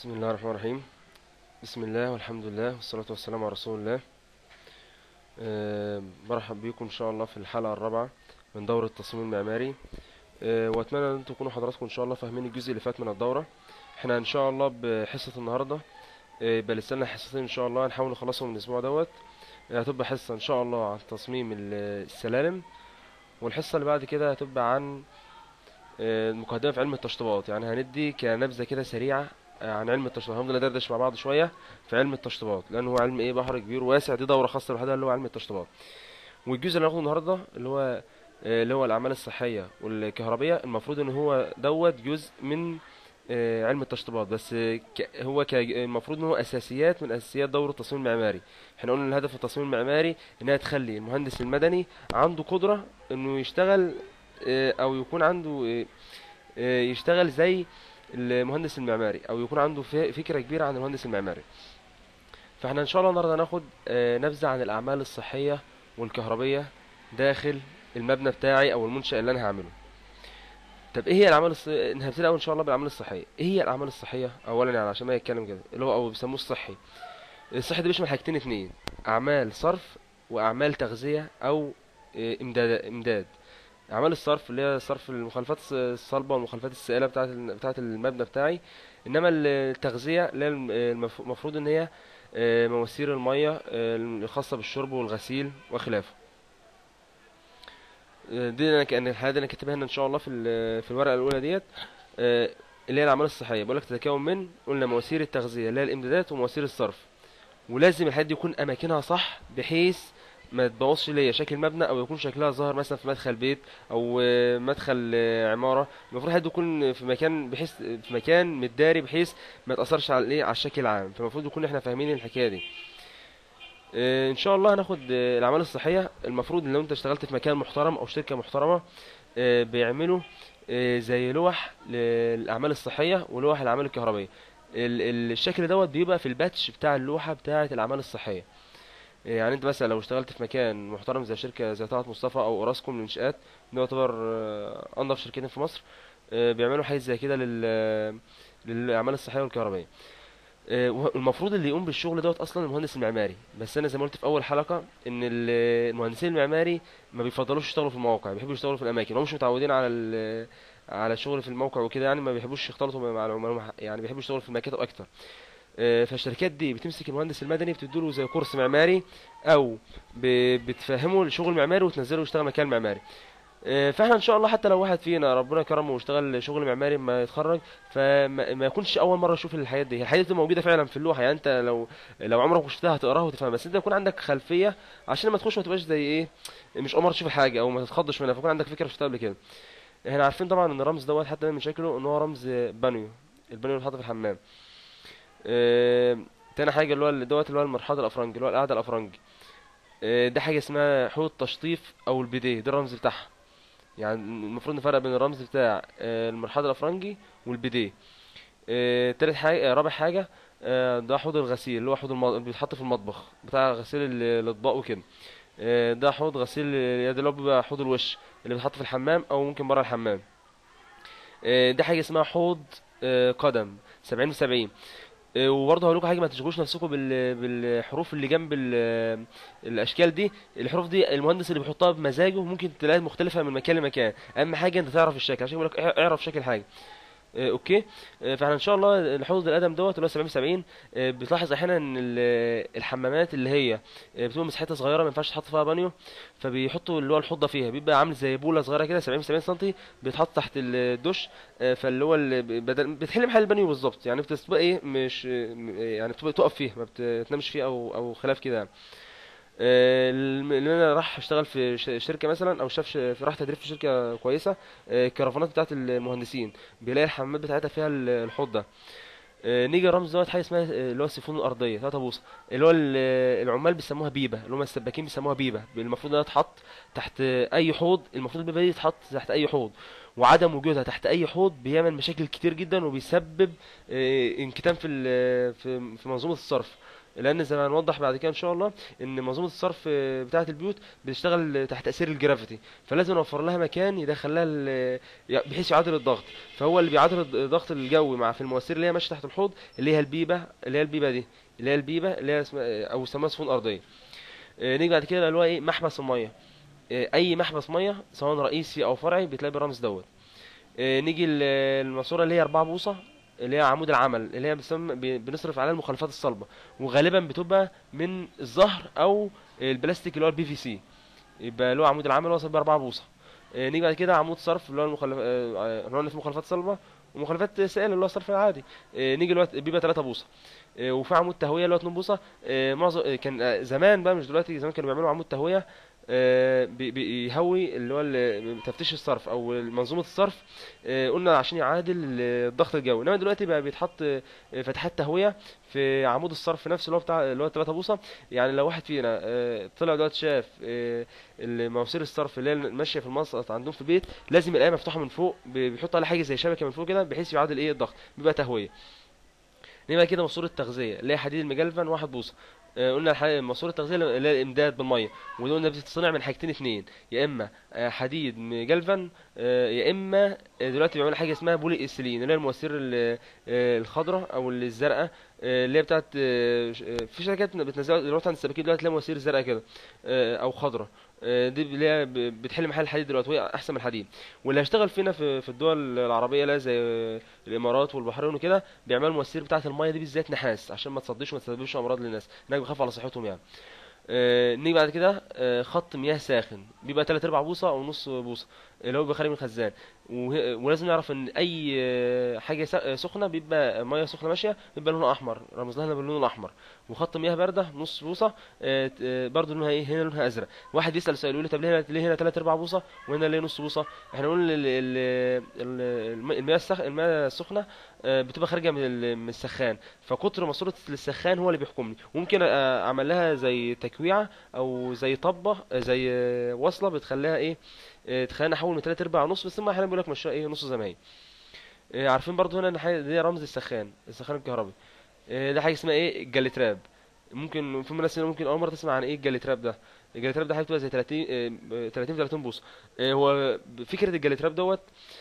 بسم الله الرحمن الرحيم بسم الله والحمد لله والصلاة والسلام على رسول الله آه، مرحب بكم إن شاء الله في الحلقة الرابعة من دورة التصميم المعماري آه، وأتمنى أن انتم تكونوا حضراتكم إن شاء الله فاهمين الجزء اللي فات من الدورة احنا إن شاء الله بحصة النهاردة آه، يبقى لسه لنا حصتين إن شاء الله هنحاول نخلصهم من الأسبوع دوت آه، هتبقى حصة إن شاء الله عن تصميم ال- السلالم والحصة اللي بعد كده هتبقى عن آه، المقدمة في علم التشطيبات يعني هندي كنبذة كده سريعة آه، عن علم التشطيبات هنفضل ندردش مع بعض شوية في علم التشطيبات لأن هو علم إيه بحر كبير واسع دي دورة خاصة لوحدها اللي هو علم التشطيبات والجزء اللي هناخده النهاردة اللي هو آه، اللي هو الأعمال الصحية والكهربية المفروض إن هو دوت جزء من آه، علم التشطيبات بس آه، ك- هو ك- المفروض إن هو أساسيات من أساسيات دورة التصميم المعماري احنا قلنا الهدف التصميم المعماري إنها تخلي المهندس المدني عنده قدرة إنه يشتغل آه، أو يكون عنده آه، آه، يشتغل زي المهندس المعماري او يكون عنده ف- فكره كبيره عن المهندس المعماري فاحنا ان شاء الله النهارده هناخد آه، نبذه عن الاعمال الصحيه والكهربيه داخل المبنى بتاعي او المنشأ اللي انا هعمله طب ايه هي الاعمال الص... هنبتدي اول ان شاء الله بالاعمال الصحيه ايه هي الاعمال الصحيه اولا يعني عشان ما يتكلم كده اللي هو او بيسموه الصحي الصحي ده بيشمل حاجتين اتنين اعمال صرف واعمال تغذيه او آه، امداد امداد اعمال الصرف اللي هي صرف المخلفات الص- الصلبه والمخلفات السائله بتاعه ال- بتاعه المبنى بتاعي انما ال- التغذيه اللي هي الم- المف- المفروض ان هي آه، مواسير الميه آه، الخاصه بالشرب والغسيل وخلافه آه، دي انا كان الحاجه دي انا كاتبها هنا ان شاء الله في ال- في الورقه الاولى ديت آه، اللي هي الاعمال الصحيه بقول لك تتكون من قلنا مواسير التغذيه اللي هي الامدادات ومواسير الصرف ولازم الحاجات دي يكون اماكنها صح بحيث ما تبوظش ليا شكل المبنى او يكون شكلها ظاهر مثلا في مدخل بيت او آه، مدخل آه، عماره المفروض الحاجات دي تكون في مكان بحيث في مكان متداري بحيث ما تاثرش على الايه على الشكل العام فالمفروض يكون احنا فاهمين الحكايه دي آه، ان شاء الله هناخد آه، الاعمال الصحيه المفروض ان لو انت اشتغلت في مكان محترم او شركه محترمه آه، بيعملوا آه، زي لوح للاعمال الصحيه ولوح الاعمال الكهربائيه ال- ال- الشكل دوت بيبقى في الباتش بتاع اللوحه بتاعه الاعمال الصحيه يعني انت مثلا لو اشتغلت في مكان محترم زي شركه زي طلعت مصطفى او اوراسكوم للانشاءات دي يعتبر آه، انضف شركتين في مصر آه، بيعملوا حاجه زي كده لل للاعمال الصحيه والكهربائيه آه، وه- المفروض اللي يقوم بالشغل دوت اصلا المهندس المعماري بس انا زي ما قلت في اول حلقه ان ال- المهندسين المعماري ما بيفضلوش يشتغلوا في المواقع بيحبوا يشتغلوا في الاماكن هم مش متعودين على ال- على الشغل في الموقع وكده يعني ما بيحبوش يختلطوا مع العملاء يعني بيحبوا يشتغلوا في المكاتب اكتر آه، فالشركات دي بتمسك المهندس المدني بتديله زي كورس معماري او ب- بتفهمه الشغل المعماري وتنزله يشتغل مكان معماري آه، فاحنا ان شاء الله حتى لو واحد فينا ربنا كرمه واشتغل شغل معماري ما يتخرج فما ما يكونش اول مره يشوف الحاجات دي الحاجات دي موجوده فعلا في اللوحه يعني انت لو لو عمرك ما شفتها هتقراها وتفهمها بس انت يكون عندك خلفيه عشان لما تخش ما تبقاش زي ايه مش اول مره تشوف الحاجه او ما تتخضش منها فيكون عندك فكره شفتها قبل كده احنا عارفين طبعا ان الرمز دوت حتى من شكله ان هو رمز بانيو البانيو اللي بيتحط في الحمام آه، تاني حاجه اللي هو ال- دوت اللي هو المرحاض الافرنجي اللي هو القعده الافرنجي آه، ده حاجه اسمها حوض تشطيف او البيديه ده الرمز بتاعها يعني المفروض نفرق بين الرمز بتاع آه، المرحاض الافرنجي والبيديه آه، تالت حاجه آه، رابع حاجه آه، ده حوض الغسيل اللي هو حوض الم... بيتحط في المطبخ بتاع غسيل ال- الاطباق وكده آه، ده حوض غسيل اليد اللي هو بيبقى حوض الوش اللي بيتحط في الحمام او ممكن بره الحمام آه، ده حاجه اسمها حوض آه، قدم 70 في 70 آه، وبرضه هقول لكم حاجه ما تشغلوش نفسكم بال... بالحروف اللي جنب ال... الاشكال دي الحروف دي المهندس اللي بيحطها بمزاجه ممكن تلاقيها مختلفه من مكان لمكان اهم حاجه انت تعرف الشكل عشان بيقول لك اعرف شكل حاجه آه، اوكي آه، فاحنا ان شاء الله الحوض القدم دوت اللي هو 70 في 70 آه، بتلاحظ احيانا ان ال- الحمامات اللي هي آه، بتبقى مساحتها صغيره ما ينفعش تحط فيها بانيو فبيحطوا اللي هو الحوض ده فيها بيبقى عامل زي بوله صغيره كده 70 في 70 سم بيتحط تحت الدش آه، فاللي هو اللي ب- بدل بتحل محل البانيو بالظبط يعني بتبقى ايه مش آه، م- يعني بتبقى تقف فيه ما بتنامش فيه او او خلاف كده يعني. آه، الم- اللي انا راح اشتغل في ش- شركه مثلا او شاف ش- في راح تدريب في شركه كويسه آه، الكرفانات بتاعت المهندسين بيلاقي الحمامات بتاعتها فيها ال- الحوض ده آه، نيجي الرمز دوت حاجه اسمها آه، اللي هو السيفون الارضيه 3 بوصه اللي هو ال- العمال بيسموها بيبه اللي هم السباكين بيسموها بيبه المفروض انها تتحط تحت اي حوض المفروض البيبه دي تتحط تحت اي حوض وعدم وجودها تحت اي حوض بيعمل مشاكل كتير جدا وبيسبب آه، انكتام في ال- في في منظومه الصرف لان زي ما هنوضح بعد كده ان شاء الله ان منظومه الصرف آه، بتاعه البيوت بتشتغل تحت تاثير الجرافيتي فلازم نوفر لها مكان يدخل لها ال- بحيث يعادل الضغط فهو اللي بيعادل الضغط الجوي مع في المواسير اللي هي ماشيه تحت الحوض اللي هي البيبه اللي هي البيبه دي اللي هي البيبه اللي هي اسمها او اسمها سفن ارضيه آه، نيجي بعد كده اللي هو ايه محبس الميه آه، اي محبس ميه سواء رئيسي او فرعي بتلاقي بالرمز دوت آه، نيجي ل- الماسوره اللي هي 4 بوصه اللي هي عمود العمل اللي هي بنسمى ب- بنصرف عليها المخلفات الصلبه وغالبا بتبقى من الزهر او البلاستيك اللي هو البي في سي يبقى له عمود العمل وصل ب 4 بوصه آه، نيجي بعد كده عمود صرف اللي هو المخلف آه، آه، احنا قلنا في مخلفات صلبه ومخلفات سائله اللي هو الصرف العادي آه، نيجي دلوقتي بيبقى 3 بوصه آه، وفي عمود تهويه اللي هو 2 بوصه آه، معظم آه، كان آه، زمان بقى مش دلوقتي زمان كانوا بيعملوا عمود تهويه آه، بي- بيهوي اللي هو ال- تفتيش الصرف او منظومه الصرف آه، قلنا عشان يعادل الضغط الجوي انما دلوقتي بقى بيتحط آه، فتحات تهويه في عمود الصرف نفسه اللي هو بتاع اللي هو 3 بوصه يعني لو واحد فينا آه، طلع دلوقتي شاف آه، مواسير الصرف اللي هي ماشيه في المسقط عندهم في البيت لازم يلاقيها مفتوحه من فوق بي- بيحط عليها حاجه زي شبكه من فوق كده بحيث يعادل ايه الضغط بيبقى تهويه نبقى كده ماسوره التغذيه اللي هي حديد المجلفن واحد بوصه آه، قلنا الح- ماسوره التغذيه اللي هي الامداد بالميه ودي قلنا بتتصنع من حاجتين اتنين يا اما آه، حديد مجلفن آه، يا اما آه، دلوقتي بيعملوا حاجه اسمها بولي ايثيلين اللي هي المواسير ال- آه، الخضراء او الزرقاء آه، اللي هي بتاعت آه، ش- آه، في شركات بتنزلها دلوقتي عند السباكين دلوقتي تلاقي مواسير زرقاء كده آه، او خضراء آه، دي اللي هي ب- بتحل محل الحديد دلوقتي وهي احسن من الحديد واللي هيشتغل فينا في في الدول العربيه اللي هي زي آه، الامارات والبحرين وكده بيعملوا المواسير بتاعه الميه دي بالذات نحاس عشان ما تصديش وما تسببش امراض للناس هناك بيخافوا على صحتهم يعني آه، نيجي بعد كده آه، خط مياه ساخن بيبقى 3 ارباع بوصه او نص بوصه اللي هو بيبقى خارج من الخزان وه- ولازم نعرف ان اي آه، حاجه س- آه، سخنه بيبقى ميه سخنه ماشيه بيبقى لونها احمر رمز لها باللون الاحمر وخط مياه بارده نص بوصه آه، ت- آه، برضه لونها ايه هنا لونها ازرق واحد يسال سؤال يقول لي طب ليه هنا ليه هنا 3 ارباع بوصه وهنا ليه نص بوصه احنا نقول ال- ال- ال- الم- المياه السخ... المياه السخنه آه، بتبقى خارجه من ال- من السخان فقطر ماسوره السخان هو اللي بيحكمني ممكن آه، اعمل لها زي تكويعه او زي طبه آه، زي آه، وصله بتخليها ايه آه، تخلينا احول من 3 ارباع نص بس هم احيانا بيقول لك مشروع ايه نص زي ما هي آه، عارفين برضو هنا ان حاجه دي رمز السخان السخان الكهربي آه، ده حاجه اسمها ايه الجاليتراب ممكن في ناس ممكن اول مره تسمع عن ايه الجاليتراب ده الجاليتراب ده حاجه بتبقى زي 30 آه، 30 في 30 بوصه آه، هو فكره الجاليتراب دوت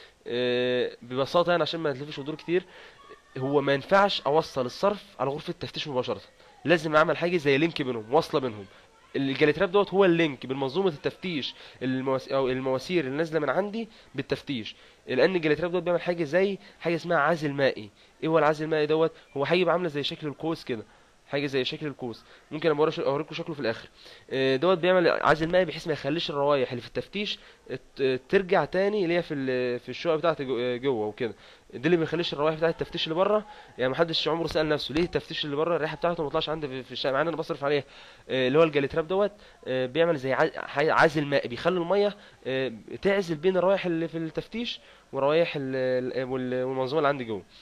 آه، ببساطه يعني عشان ما نلفش ودور كتير هو ما ينفعش اوصل الصرف على غرفه التفتيش مباشره لازم اعمل حاجه زي لينك بينهم واصله بينهم الجاليتراب دوت هو اللينك بين منظومه التفتيش المواس... او المواسير اللي نازله من عندي بالتفتيش لان الجاليتراب دوت بيعمل حاجه زي حاجه اسمها عازل مائي ايه هو العازل المائي دوت هو حاجه بيبقى عامله زي شكل القوس كده حاجه زي شكل القوس ممكن أبقى أوريش- اوريكم شكله في الاخر آه، دوت بيعمل عازل مائي بحيث ما يخليش الروايح اللي في التفتيش ت- ترجع تاني اللي هي في ال- في الشقه بتاعت جو- جوه وكده ده اللي ما بيخليش الروايح بتاعت التفتيش اللي بره يعني محدش عمره سأل نفسه ليه التفتيش اللي بره الريحه بتاعته ما تطلعش عندي في- في الشقه مع ان انا بصرف عليها آه، اللي هو الجاليتراب دوت آه، بيعمل زي ع- ح- عازل مائي بيخلي الميه آه، تعزل بين الروايح اللي في التفتيش وروايح ال- ال- وال- والمنظومه اللي عندي جوه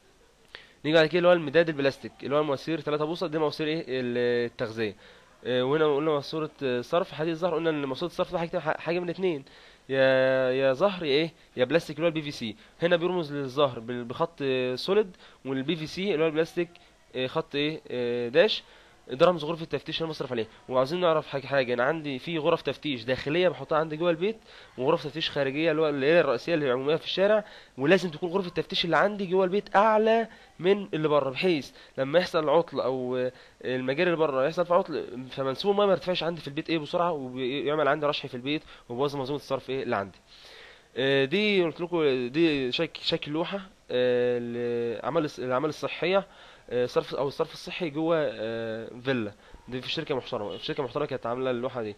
نيجي بعد كده اللي هو المداد البلاستيك اللي هو المواسير 3 بوصه دي مواسير ايه ال- التغذيه آه، وهنا قلنا ماسوره آه، صرف حديد الزهر قلنا ان ماسوره الصرف ده حاجه حاجه من اتنين يا يا زهر يا ايه يا بلاستيك اللي هو البي في سي هنا بيرمز للزهر بال- بخط آه، سوليد والبي في سي اللي هو البلاستيك آه، خط ايه آه، داش ده رمز غرفه التفتيش اللي أنا بصرف عليه وعاوزين نعرف حاجه حاجه انا عندي في غرف تفتيش داخليه بحطها عندي جوه البيت وغرف تفتيش خارجيه اللي هو اللي هي الرئيسيه اللي عموميه في الشارع ولازم تكون غرفه التفتيش اللي عندي جوه البيت اعلى من اللي بره بحيث لما يحصل عطل او آه، المجاري اللي بره يحصل فيه عطل فمنسوب الميه ما يرتفعش عندي في البيت ايه بسرعه ويعمل عندي رشح في البيت ويبوظ منظومه الصرف ايه اللي عندي آه، دي قلت لكم دي شك شكل لوحه آه، الاعمال الص- الاعمال الصحيه آه، صرف او الصرف الصحي جوه آه، فيلا دي في شركه محترمه في شركه محترمه كانت عامله اللوحه دي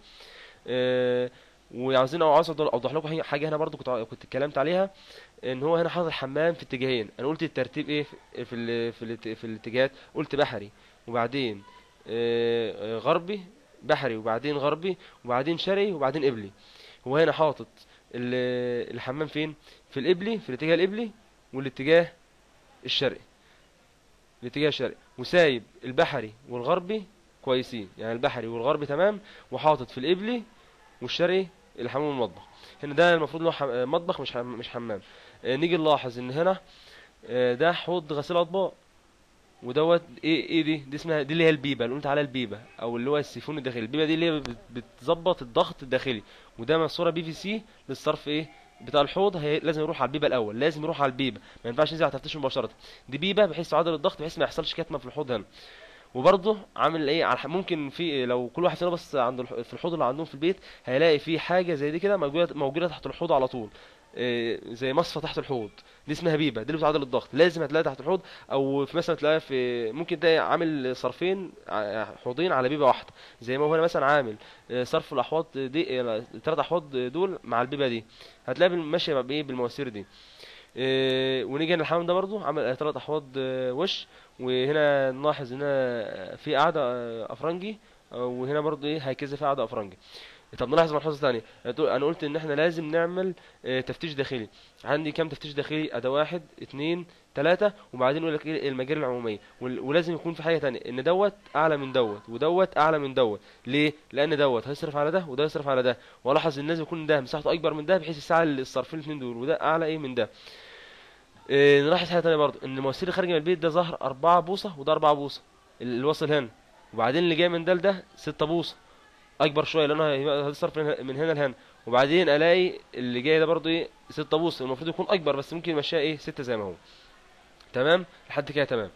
آه، وعاوزين او عاوز أوضح- اوضح لكم حاجه حاجة هنا برضو كنت كنت اتكلمت عليها ان هو هنا حاطط الحمام في اتجاهين انا قلت الترتيب ايه في في ال- في, الات- في الاتجاهات قلت بحري وبعدين آه، آه، غربي بحري وبعدين غربي وبعدين شرقي وبعدين قبلي هو هنا حاطط ال- الحمام فين في القبلي في الاتجاه القبلي والاتجاه الشرقي الاتجاه الشرقي وسايب البحري والغربي كويسين يعني البحري والغربي تمام وحاطط في القبلي والشرقي الحمام والمطبخ هنا ده المفروض له حم... مطبخ مش حم... مش حمام آه، نيجي نلاحظ ان هنا آه، ده حوض غسيل اطباق ودوت ايه ايه دي دي اسمها دي اللي هي البيبه اللي قلت عليها البيبه او اللي هو السيفون الداخلي البيبه دي اللي هي بت- بتظبط الضغط الداخلي وده ماسوره بي في سي للصرف ايه بتاع الحوض هي لازم يروح على البيبه الاول لازم يروح على البيبه ما ينفعش ينزل على التفتيش مباشره دي بيبه بحيث تعادل الضغط بحيث ما يحصلش كتمه في الحوض هنا وبرضه عامل ايه على ح- ممكن في لو كل واحد فينا بس عند الح- في الحوض اللي عندهم في البيت هيلاقي في حاجه زي دي كده موجوده موجوده تحت الحوض على طول إيه، زي مصفى تحت الحوض دي اسمها بيبه دي اللي بتعادل الضغط لازم هتلاقيها تحت الحوض او في مثلا تلاقيها في ممكن تلاقي عامل صرفين ع- حوضين على بيبه واحده زي ما هو هنا مثلا عامل آه، صرف الاحواض دي الثلاث احواض دول مع البيبه دي هتلاقي بال- ماشيه بايه بالمواسير دي إيه، ونيجي هنا الحمام ده برضو عمل ثلاث احواض آه، وش وهنا نلاحظ هنا في قاعده آه، افرنجي آه، وهنا برضو ايه هكذا في قاعده افرنجي طب نلاحظ ملحوظه ثانيه انا قلت ان احنا لازم نعمل آه، تفتيش داخلي عندي كام تفتيش داخلي اداه واحد اتنين تلاتة وبعدين يقول لك ايه المجاري العموميه وال- ولازم يكون في حاجه تانية ان دوت اعلى من دوت ودوت اعلى من دوت ليه لان دوت هيصرف على ده وده يصرف على ده والاحظ ان لازم يكون ده مساحته اكبر من ده بحيث يساعد الصرفين الاثنين دول وده اعلى ايه من ده إيه نلاحظ حاجه تانية برضو ان المواسير اللي خارجه من البيت ده ظهر 4 بوصه وده 4 بوصه اللي واصل هنا وبعدين اللي جاي من ده لده 6 بوصه اكبر شويه لانه هي- هيصرف من هنا- من هنا لهنا وبعدين الاقي اللي جاي ده برضو ايه 6 بوصه المفروض يكون اكبر بس ممكن يمشيها ايه 6 زي ما هو تمام لحد كده تمام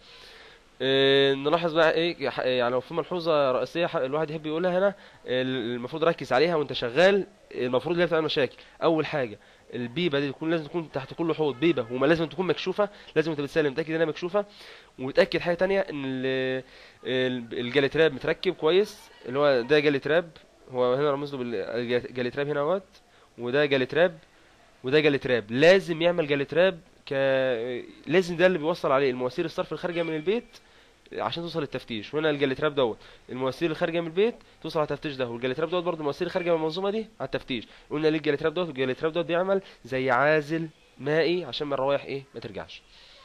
إيه نلاحظ بقى ايه ح- يعني لو في ملحوظه رئيسيه ح- الواحد يحب يقولها هنا ال- المفروض ركز عليها وانت شغال المفروض اللي هي بتعمل مشاكل اول حاجه البيبه دي تكون لازم تكون تحت كل حوض بيبه وما لازم تكون مكشوفه لازم انت بتسلم متاكد انها مكشوفه وتاكد حاجه تانية ان ال- ال- الجاليتراب متركب كويس اللي هو ده جاليتراب هو هنا رمز له بالجاليتراب هنا اهوت وده جاليتراب وده جاليتراب لازم يعمل جاليتراب ك لازم ده اللي بيوصل عليه المواسير الصرف الخارجه من البيت عشان توصل للتفتيش وهنا الجاليتراب دوت المواسير اللي خارجه من البيت توصل على التفتيش ده والجاليتراب دوت برضه المواسير اللي خارجه من المنظومه دي على التفتيش قلنا ليه الجاليتراب دوت الجاليتراب دوت بيعمل زي عازل مائي عشان ما الروايح ايه ما ترجعش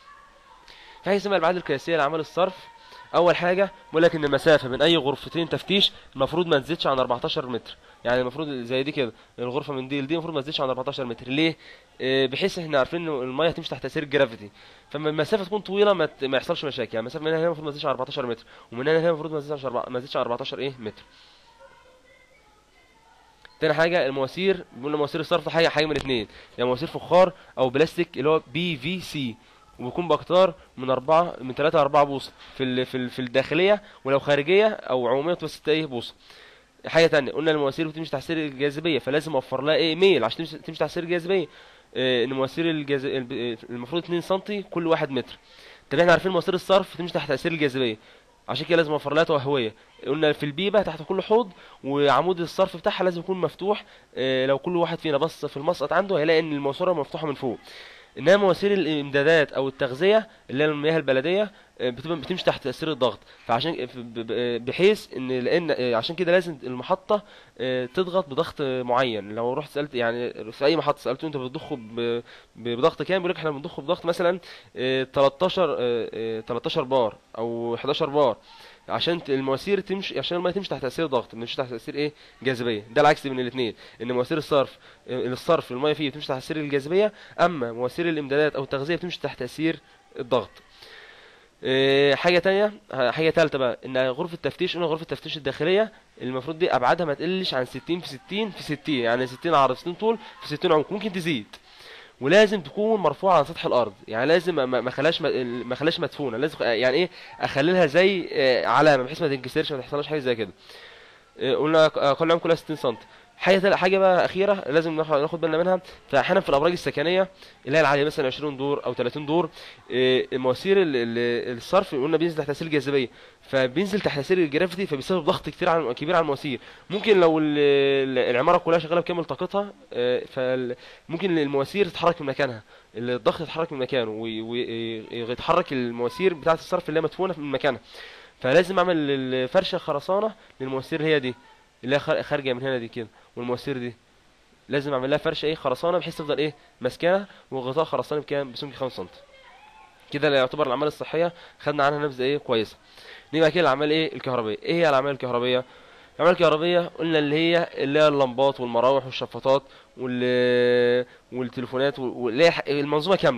في حاجه اسمها الابعاد القياسيه لاعمال الصرف اول حاجه بيقول لك ان المسافه بين اي غرفتين تفتيش المفروض ما تزيدش عن 14 متر يعني المفروض زي دي كده الغرفه من دي لدي المفروض ما تزيدش عن 14 متر ليه آه، بحيث احنا عارفين ان الميه هتمشي تحت تاثير الجرافيتي فما المسافه تكون طويله ما, ت- ما يحصلش مشاكل يعني المسافه من هنا لهنا المفروض ما تزيدش عن 14 متر ومن هنا لهنا المفروض ما تزيدش عن أربعة- ما تزيدش عن 14 ايه متر تاني حاجه المواسير بيقولنا مواسير الصرف حاجه حاجه من الاثنين يعني مواسير فخار او بلاستيك اللي هو بي في سي وبيكون باقطار من أربعة من ثلاثة لأربعة بوصة في ال... في ال... في الداخلية ولو خارجية أو عمومية بتبقى ستة إيه بوصة حاجة تانية قلنا المواسير بتمشي تحت سير الجاذبية فلازم أوفر لها إيه ميل عشان تمشي, تمشي تحت سير الجاذبية إيه إن مواسير الجاز... الب- المفروض 2 سنتي كل واحد متر طب احنا عارفين مواسير الصرف تمشي تحت تأثير الجاذبية عشان كده لازم اوفر لها تهويه قلنا في البيبه تحت كل حوض وعمود الصرف بتاعها لازم يكون مفتوح اه لو كل واحد فينا بص في المسقط عنده هيلاقي ان الماسوره مفتوحه من فوق انما مواسير الامدادات او التغذيه اللي هي المياه البلديه آه، بتبقى بتمشي تحت تاثير الضغط فعشان ف- ب- ب- بحيث ان لان آه، عشان كده لازم المحطه آه، تضغط بضغط معين لو رحت سالت يعني في اي محطه سالته انت بتضخه ب- ب- بضغط كام بيقول لك احنا بنضخه بضغط مثلا آه، 13 آه، آه، 13 بار او 11 بار عشان ت- المواسير تمشي عشان الميه تمشي تحت تاثير ضغط مش تحت تاثير ايه جاذبيه ده العكس بين الاثنين ان مواسير الصرف آه، الصرف الميه فيه بتمشي تحت تاثير الجاذبيه اما مواسير الامدادات او التغذيه بتمشي تحت تاثير الضغط إيه، حاجه تانية حاجه ثالثه بقى ان غرفه التفتيش قلنا غرفه التفتيش الداخليه المفروض دي ابعادها ما تقلش عن 60 في 60 في 60 يعني 60 عرض 60 طول في 60 عمق ممكن تزيد ولازم تكون مرفوعه عن سطح الارض يعني لازم ما ما خلاش ما خلاش مدفونه لازم يعني ايه اخلي لها زي آه، علامه بحيث ما تنكسرش ما تحصلش حاجه زي كده إيه، قلنا اقل عام كلها 60 سم حاجه تل- حاجه بقى اخيره لازم ناخد ناخد بالنا منها فاحيانا في الابراج السكنيه اللي هي العاليه مثلا 20 دور او 30 دور إيه، مواسير ال- ال- الصرف قلنا بينزل تحت تاثير الجاذبيه فبينزل تحت تاثير الجرافيتي فبيسبب ضغط كتير على كبير على المواسير ممكن لو ال- ال- العماره كلها شغاله بكامل طاقتها آه، فممكن المواسير تتحرك من مكانها الضغط يتحرك من مكانه وي- وي- ويتحرك المواسير بتاعه الصرف اللي هي مدفونه من مكانها فلازم اعمل الفرشه خرسانه للمواسير اللي هي دي اللي هي خار- خارجه من هنا دي كده والمواسير دي لازم اعمل لها فرشه ايه خرسانه بحيث تفضل ايه ماسكاها وغطاء خرساني بكام بسمك 5 سم كده لا يعتبر الاعمال الصحيه خدنا عنها نبذه ايه كويسه نيجي بعد كده الاعمال ايه الكهربائيه ايه هي الاعمال الكهربائيه الاعمال الكهربائيه قلنا اللي هي اللي هي اللمبات والمراوح والشفاطات وال والتليفونات وال- واللي هي ح- المنظومه كامله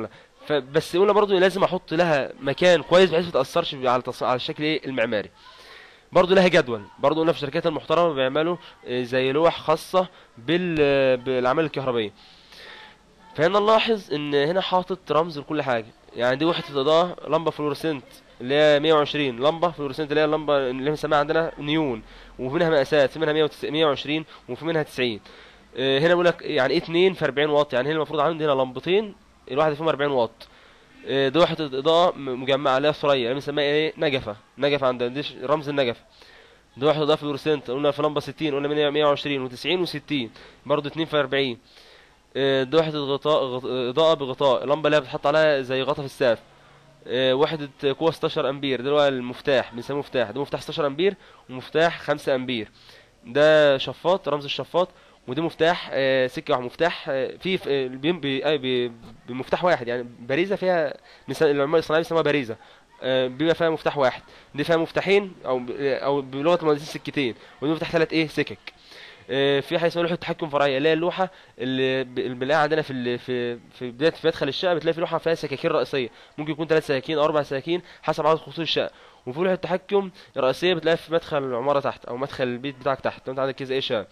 فبس قلنا برضو لازم احط لها مكان كويس بحيث ما تاثرش على التص... على الشكل ايه المعماري برضو لها جدول برضو قلنا في الشركات المحترمه بيعملوا آه، زي لوح خاصه بال آه، بالاعمال الكهربائيه فهنا نلاحظ ان هنا حاطط رمز لكل حاجه يعني دي وحده اضاءه لمبه فلورسنت اللي هي 120 لمبه فلورسنت اللي هي اللمبه اللي بنسميها عندنا نيون وفي منها مقاسات في منها 190 120 وفي منها 90 آه، هنا بيقول لك يعني ايه 2 في 40 واط يعني هنا المفروض عندي هنا لمبتين الواحده فيهم 40 واط آه، دي وحده اضاءه م- مجمعه اللي هي ثريا اللي بنسميها ايه نجفه نجفه عندنا دي ش- رمز النجفه دي وحده اضاءه فلورسنت قلنا في لمبه 60 قلنا 120 و90 و60 برضه 2 في 40 آه، دي وحده غطاء غط- اضاءه بغطاء اللمبه اللي هي بتحط عليها زي غطا في السقف آه، وحدة قوة 16 أمبير ده اللي هو المفتاح بنسميه مفتاح ده مفتاح 16 أمبير ومفتاح 5 أمبير ده شفاط رمز الشفاط ودي مفتاح آه، سكة واحد مفتاح آه، فيه آه، بيم- بي- آه، بي- بمفتاح واحد يعني باريزة فيها بنس- العمال الصناعية بيسموها باريزة آه، بيبقى فيها مفتاح واحد دي فيها مفتاحين او ب- او بلغه المهندسين سكتين ودي مفتاح ثلاث ايه سكك آه، في حاجه اسمها لوحه تحكم فرعيه اللي هي اللوحه اللي ب- اللي بنلاقيها عندنا في ال- في في بدايه في مدخل الشقه بتلاقي في لوحه فيها سكاكين رئيسيه ممكن يكون ثلاث سكاكين او اربع سكاكين حسب عدد خطوط الشقه وفي لوحه تحكم رئيسيه بتلاقيها في مدخل العماره تحت او مدخل البيت بتاعك تحت لو انت عندك كذا ايه شقه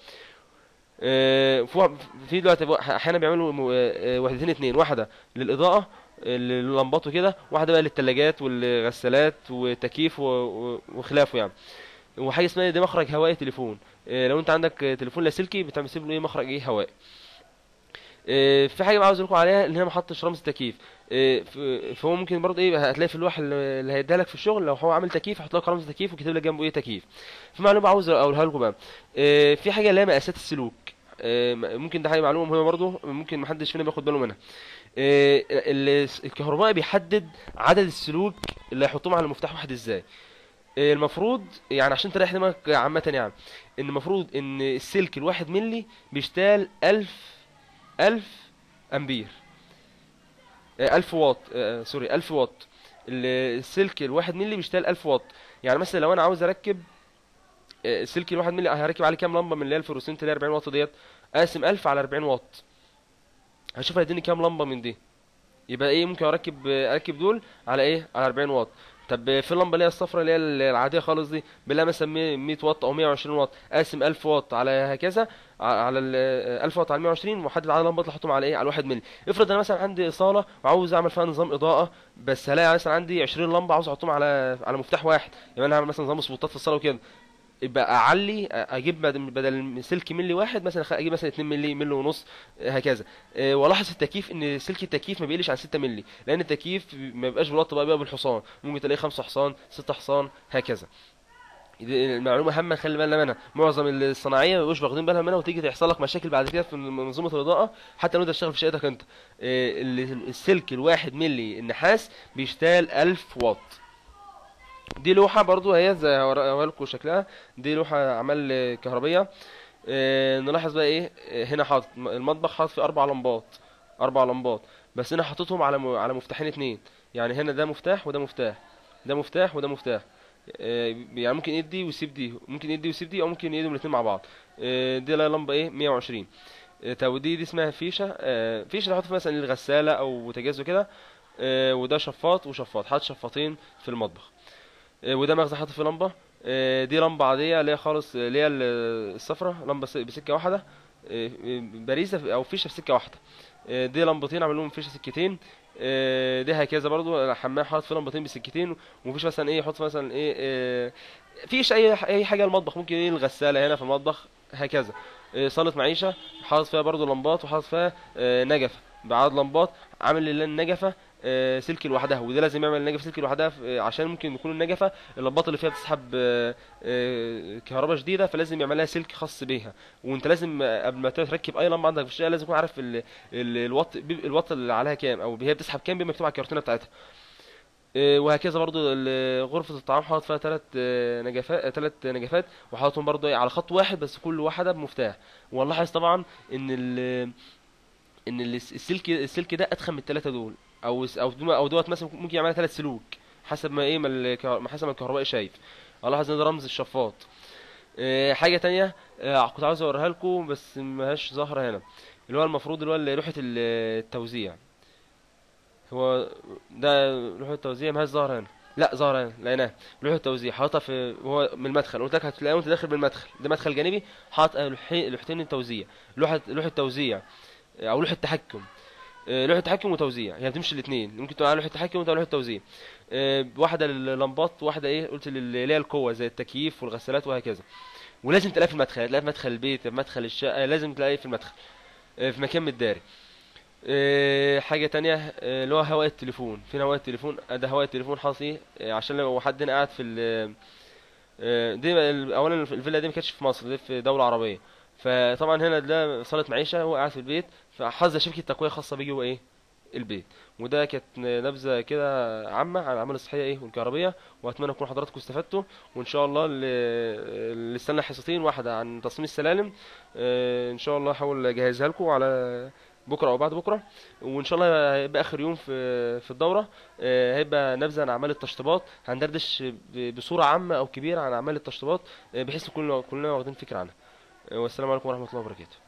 آه، في في دلوقتي بقى- احيانا بيعملوا م- آه، وحدتين اتنين واحده للاضاءه لللمبات وكده واحده بقى للثلاجات والغسالات والتكييف و- و- وخلافه يعني وحاجه اسمها دي مخرج هوائي تليفون آه، لو انت عندك آه، تليفون لاسلكي بتعمل له ايه مخرج ايه هوائي آه، في حاجه بقى عاوز اقول لكم عليها ان هي ما حطش رمز تكييف آه، ف- فهو ممكن برضه ايه هتلاقي في اللوحه اللي اللي هيديها لك في الشغل لو هو عامل تكييف هيحط لك رمز تكييف وكاتب لك جنبه ايه تكييف في معلومه عاوز اقولها لكم بقى آه، في حاجه اللي هي مقاسات السلوك آه، ممكن ده حاجه معلومه مهمه برضه ممكن محدش فينا بياخد باله منها آه، ال- الكهربائي بيحدد عدد السلوك اللي هيحطهم على مفتاح واحد ازاي آه، المفروض يعني عشان تريح دماغك عامة يعني ان المفروض ان السلك الواحد ملي بيشتغل ألف ألف أمبير آه، ألف واط آه، سوري ألف واط ال- السلك الواحد ملي بيشتغل ألف واط يعني مثلا لو أنا عاوز أركب آه، السلك الواحد ملي هركب عليه كام لمبة من اللي هي الفلوسنت اللي هي 40 واط ديت أقسم ألف على 40 واط هشوف هيديني كام لمبة من دي يبقى ايه ممكن اركب اركب دول على ايه على 40 واط طب في اللمبه اللي هي الصفراء اللي هي العاديه خالص دي بلا مثلا 100 واط او 120 واط اقسم 1000 واط على هكذا ع- على ال 1000 واط على 120 واحدد عدد اللمبات اللي احطهم على ايه على 1 مللي افرض انا مثلا عندي صاله وعاوز اعمل فيها نظام اضاءه بس هلاقي مثلا عندي 20 لمبه عاوز احطهم على على مفتاح واحد يبقى انا هعمل مثلا نظام سبوتات في الصاله وكده يبقى اعلي اجيب بدل بدل سلك ملي واحد مثلا أخ- اجيب مثلا 2 ملي ملي ونص هكذا آه، والاحظ في التكييف ان سلك التكييف ما بيقلش عن 6 مللي لان التكييف ما بيبقاش بالوات بقى بيبقى بالحصان ممكن تلاقيه 5 حصان 6 حصان هكذا دي المعلومه هامه خلي بالنا منها معظم الصناعيه ما بيبقوش واخدين بالهم منها وتيجي تحصل لك مشاكل بعد كده في منظومه الاضاءه حتى لو انت تشتغل في شقتك انت آه، ال- السلك الواحد ملي النحاس بيشتغل 1000 واط دي لوحه برضو هي زي هوريها لكم شكلها دي لوحه اعمال كهربيه آه، نلاحظ بقى ايه آه، هنا حاطط المطبخ حاطط فيه اربع لمبات اربع لمبات بس انا حاططهم على م... على مفتاحين اتنين يعني هنا ده مفتاح وده مفتاح ده مفتاح وده مفتاح آه، يعني ممكن يدي ويسيب دي ممكن يدي ويسيب دي او ممكن يديهم الاتنين مع بعض آه، دي لا لمبه ايه 120 آه، طب ودي دي اسمها فيشه آه، فيشه تحط فيها مثلا الغساله او بوتاجاز وكده آه، وده شفاط وشفاط حاط شفاطين في المطبخ آه، وده مخزن حاطط فيه لمبه آه، دي لمبه عاديه اللي هي خالص آه، اللي هي ال- الصفرة لمبه س- بسكه واحده آه، آه، باريزه في- او فيشه في سكه واحده آه، دي لمبتين عامل لهم فيشه سكتين آه، دي هكذا برضو حمام حاطط فيه لمبتين بسكتين ومفيش مثلا ايه يحط مثلا ايه آه، فيش اي اي حاجه المطبخ ممكن ايه الغساله هنا في المطبخ هكذا آه، صاله معيشه حاطط فيها برضو لمبات وحاطط فيها آه، نجفه بعدد لمبات عامل للنجفه آه، سلك لوحدها وده لازم يعمل النجفه سلك لوحدها آه، عشان ممكن يكون النجفه اللمبات اللي فيها بتسحب آه، آه، كهرباء شديده فلازم يعمل لها سلك خاص بيها وانت لازم آه، قبل ما تركب اي لمبه عندك في الشقه لازم تكون عارف ال- ال- الوات بيبقى الوات اللي عليها كام او هي بتسحب كام بيبقى مكتوب على الكرتونه بتاعتها آه، وهكذا برضو ال- غرفة الطعام حاطط فيها ثلاث نجفات ثلاث نجفات وحاططهم برضو إيه على خط واحد بس كل واحدة بمفتاح ونلاحظ طبعا ان ال ان ال- السلك السلك ده اتخن من الثلاثة دول او او دو- او دوت مثلا ممكن يعملها ثلاث سلوك حسب ما ايه ما الكه- ما حسب ما الكهربائي شايف الاحظ ان ده رمز الشفاط آه، حاجة تانية آه، كنت عاوز اوريها لكم بس مهاش ظاهرة هنا اللي هو المفروض اللي هو لوحة ال- التوزيع هو ده لوح التوزيع ما هيش ظاهره هنا لا ظاهره هنا لقيناها لوح التوزيع حاططها في هو من المدخل قلت لك هتلاقيه وانت داخل بالمدخل ده مدخل جانبي حاطط لوحي- لوحتين التوزيع لوحه لوح التوزيع او لوح التحكم آه، لوحه تحكم وتوزيع هي بتمشي الاثنين ممكن تقول على لوحه تحكم وتقول على لوحه توزيع آه، واحده لللمبات واحده ايه قلت لل- اللي هي القوه زي التكييف والغسالات وهكذا ولازم تلاقيها في المدخل هتلاقيها في مدخل البيت في مدخل الشقه لازم تلاقيها في المدخل آه، في مكان متداري آه، حاجه تانية آه، اللي هو هواء التليفون فين هواء التليفون آه، ده هواء التليفون حاطط ايه آه، عشان لو حد هنا قاعد في ال آه، دي اولا الفيلا دي ما كانتش في مصر دي في دوله عربيه فطبعا هنا ده صاله معيشه هو قاعد في البيت فحظ شبكه تقويه خاصه بيه هو ايه البيت وده كانت نبذه كده عامه عن الاعمال الصحيه ايه والكهربيه واتمنى تكون حضراتكم استفدتوا وان شاء الله اللي اللي استنى حصتين واحده عن تصميم السلالم آه، ان شاء الله احاول اجهزها لكم على بكره او بعد بكره وان شاء الله هيبقى اخر يوم في في الدوره آه، هيبقى نبذه عن اعمال التشطيبات هندردش ب- بصوره عامه او كبيره عن اعمال التشطيبات آه، بحيث نكون كلنا واخدين فكره عنها آه، والسلام عليكم ورحمه الله وبركاته